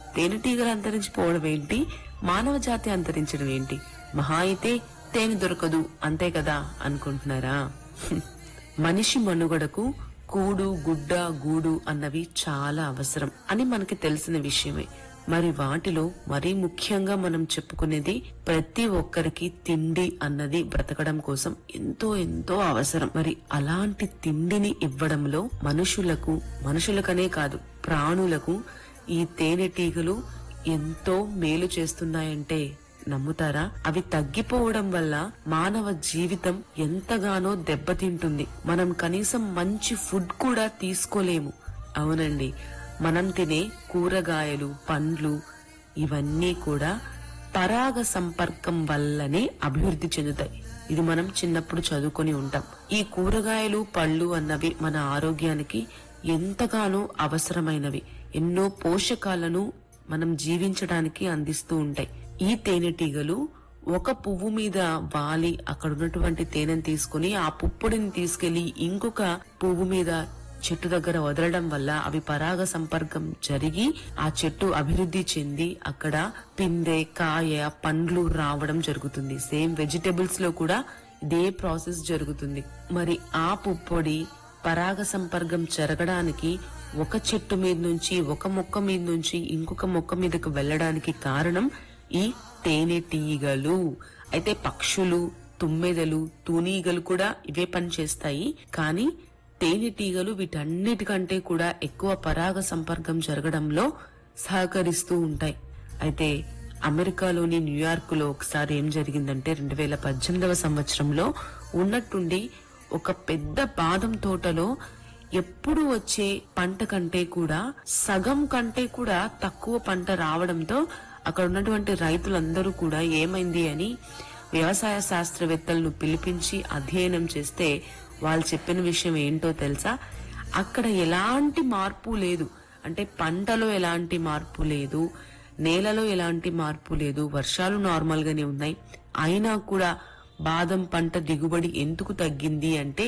తేనెటీగలు అంతరించిపోవడం ఏంటి మానవ జాతి అంతరించడం ఏంటి మహా అయితే తేనె దొరకదు అంతే కదా అనుకుంటున్నారా హ్మ్. మనిషి మనుగడకు కూడు గుడ్డ గూడు అన్నవి చాలా అవసరం అని మనకి తెలిసిన విషయమే మరి వాటిలో మరీ ముఖ్యంగా మనం చెప్పుకునేది ప్రతి ఒక్కరికి తిండి అన్నది బ్రతకడం కోసం ఎంతో ఎంతో అవసరం మరి అలాంటి తిండిని ఇవ్వడంలో మనుషులకు మనుషులకనే కాదు ప్రాణులకు ఈ తేనెటీగలు ఎంతో మేలు చేస్తున్నాయంటే నమ్ముతారా అవి తగ్గిపోవడం వల్ల మానవ జీవితం ఎంతగానో దెబ్బతింటుంది మనం కనీసం మంచి ఫుడ్ కూడా తీసుకోలేము అవునండి మనం తినే కూరగాయలు పండ్లు ఇవన్నీ కూడా పరాగ సంపర్కం వల్లనే అభివృద్ధి చెందుతాయి ఇది మనం చిన్నప్పుడు చదువుకొని ఉంటాం ఈ కూరగాయలు పళ్ళు అన్నవి మన ఆరోగ్యానికి ఎంతగానో అవసరమైనవి ఎన్నో పోషకాలను మనం జీవించడానికి అందిస్తూ ఉంటాయి ఈ తేనెటీగలు ఒక పువ్వు మీద వాలి అక్కడ ఉన్నటువంటి తేనెను తీసుకుని ఆ పుప్పొడిని తీసుకెళ్లి ఇంకొక పువ్వు మీద చెట్టు దగ్గర వదలడం వల్ల అవి పరాగ సంపర్కం జరిగి ఆ చెట్టు అభివృద్ధి చెంది అక్కడ పిందె కాయ పండ్లు రావడం జరుగుతుంది సేమ్ వెజిటబుల్స్ లో కూడా ఇదే ప్రాసెస్ జరుగుతుంది మరి ఆ పుప్పొడి పరాగ సంపర్కం జరగడానికి ఒక చెట్టు మీద నుంచి ఒక మొక్క మీద నుంచి ఇంకొక మొక్క మీదకు వెళ్ళడానికి కారణం ఈ తేనెటీగలు అయితే పక్షులు తుమ్మెదలు తూనీగలు కూడా ఇవే పని చేస్తాయి కానీ తేనెటీగలు వీటన్నిటికంటే కూడా ఎక్కువ పరాగ సంపర్కం జరగడంలో సహకరిస్తూ ఉంటాయి అయితే అమెరికాలోని న్యూయార్క్ లో ఒకసారి ఏం జరిగిందంటే రెండు వేల పద్దెనిమిదవ సంవత్సరంలో ఉన్నట్టుండి ఒక పెద్ద బాదం తోటలో ఎప్పుడు వచ్చే పంట కంటే కూడా సగం కంటే కూడా తక్కువ పంట రావడంతో అక్కడ ఉన్నటువంటి రైతులందరూ కూడా ఏమైంది అని వ్యవసాయ శాస్త్రవేత్తలను పిలిపించి అధ్యయనం చేస్తే వాళ్ళు చెప్పిన విషయం ఏంటో తెలుసా అక్కడ ఎలాంటి మార్పు లేదు అంటే పంటలో ఎలాంటి మార్పు లేదు నేలలో ఎలాంటి మార్పు లేదు వర్షాలు నార్మల్ గానే ఉన్నాయి అయినా కూడా బాదం పంట దిగుబడి ఎందుకు తగ్గింది అంటే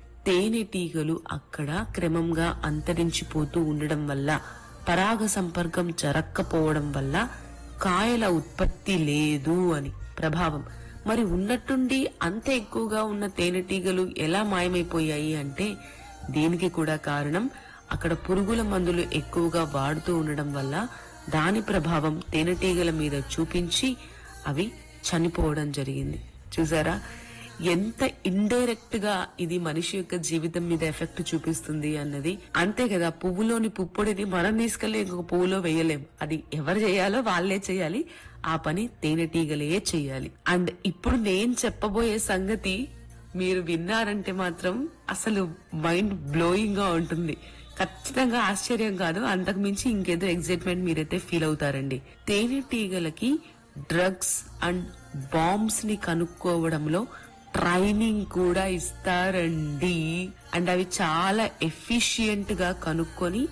తేనెటీగలు అక్కడ క్రమంగా అంతరించిపోతూ ఉండడం వల్ల పరాగ సంపర్కం జరక్కపోవడం వల్ల కాయల ఉత్పత్తి లేదు అని ప్రభావం మరి ఉన్నట్టుండి అంత ఎక్కువగా ఉన్న తేనెటీగలు ఎలా మాయమైపోయాయి అంటే దీనికి కూడా కారణం అక్కడ పురుగుల మందులు ఎక్కువగా వాడుతూ ఉండడం వల్ల దాని ప్రభావం తేనెటీగల మీద చూపించి అవి చనిపోవడం జరిగింది చూసారా ఎంత ఇండైరెక్ట్ గా ఇది మనిషి యొక్క జీవితం మీద ఎఫెక్ట్ చూపిస్తుంది అన్నది అంతే కదా పువ్వులోని పుప్పొడిని మనం తీసుకెళ్లి ఇంకొక పువ్వులో వేయలేం అది ఎవరు చేయాలో వాళ్ళే చేయాలి ఆ పని తేనెటీగలే చేయాలి అండ్ ఇప్పుడు నేను చెప్పబోయే సంగతి మీరు విన్నారంటే మాత్రం అసలు మైండ్ బ్లోయింగ్ గా ఉంటుంది ఖచ్చితంగా ఆశ్చర్యం కాదు అంతకు మించి ఇంకేదో ఎగ్జైట్మెంట్ మీరైతే ఫీల్ అవుతారండి తేనెటీగలకి డ్రగ్స్ అండ్ బాంబ్స్ ని కనుక్కోవడంలో ట్రైనింగ్ కూడా ఇస్తారండి అండ్ అవి చాలా ఎఫిషియెంట్ గా కనుక్కొని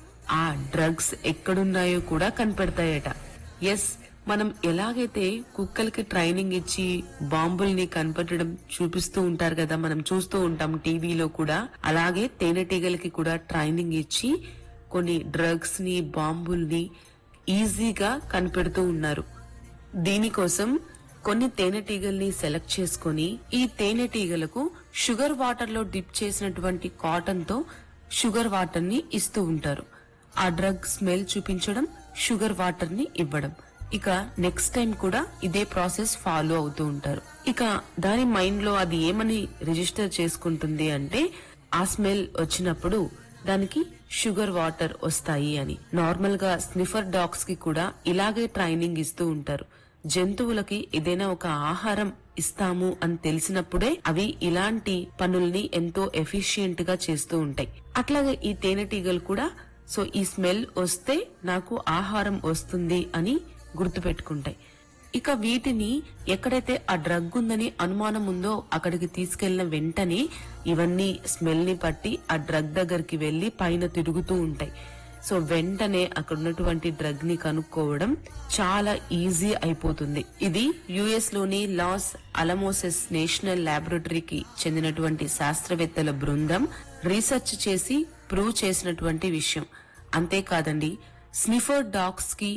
ఆ డ్రగ్స్ ఎక్కడున్నాయో కూడా కనిపెడతాయట ఎస్ మనం ఎలాగైతే కుక్కలకి ట్రైనింగ్ ఇచ్చి బాంబుల్ని కనిపెట్టడం చూపిస్తూ ఉంటారు కదా మనం చూస్తూ ఉంటాం టీవీలో కూడా అలాగే తేనెటీగలకి కూడా ట్రైనింగ్ ఇచ్చి కొన్ని డ్రగ్స్ ని బాంబుల్ని ఈజీగా కనిపెడుతూ ఉన్నారు దీనికోసం కొన్ని తేనెటీగల్ని సెలెక్ట్ చేసుకొని ఈ తేనెటీగలకు షుగర్ వాటర్ లో డిప్ చేసినటువంటి కాటన్ తో షుగర్ వాటర్ ని ఇస్తూ ఉంటారు ఆ డ్రగ్ స్మెల్ చూపించడం షుగర్ వాటర్ ని ఇవ్వడం ఇక నెక్స్ట్ టైం కూడా ఇదే ప్రాసెస్ ఫాలో అవుతూ ఉంటారు ఇక దాని మైండ్ లో అది ఏమని రిజిస్టర్ చేసుకుంటుంది అంటే ఆ స్మెల్ వచ్చినప్పుడు దానికి షుగర్ వాటర్ వస్తాయి అని నార్మల్ గా స్నిఫర్ డాగ్స్ కి కూడా ఇలాగే ట్రైనింగ్ ఇస్తూ ఉంటారు జంతువులకి ఏదైనా ఒక ఆహారం ఇస్తాము అని తెలిసినప్పుడే అవి ఇలాంటి పనుల్ని ఎంతో ఎఫిషియెంట్ గా చేస్తూ ఉంటాయి అట్లాగే ఈ తేనెటీగలు కూడా సో ఈ స్మెల్ వస్తే నాకు ఆహారం వస్తుంది అని గుర్తుపెట్టుకుంటాయి ఇక వీటిని ఎక్కడైతే ఆ డ్రగ్ ఉందని అనుమానం ఉందో అక్కడికి తీసుకెళ్లిన వెంటనే ఇవన్నీ స్మెల్ ని పట్టి ఆ డ్రగ్ దగ్గరికి వెళ్లి పైన తిరుగుతూ ఉంటాయి సో వెంటనే అక్కడ ఉన్నటువంటి డ్రగ్ ని కనుక్కోవడం చాలా ఈజీ అయిపోతుంది ఇది యుఎస్ లోని లాస్ అలమోసెస్ నేషనల్ ల్యాబొరేటరీకి చెందినటువంటి శాస్త్రవేత్తల బృందం రీసెర్చ్ చేసి ప్రూవ్ చేసినటువంటి విషయం అంతేకాదండి స్నిఫర్ డాగ్స్ కి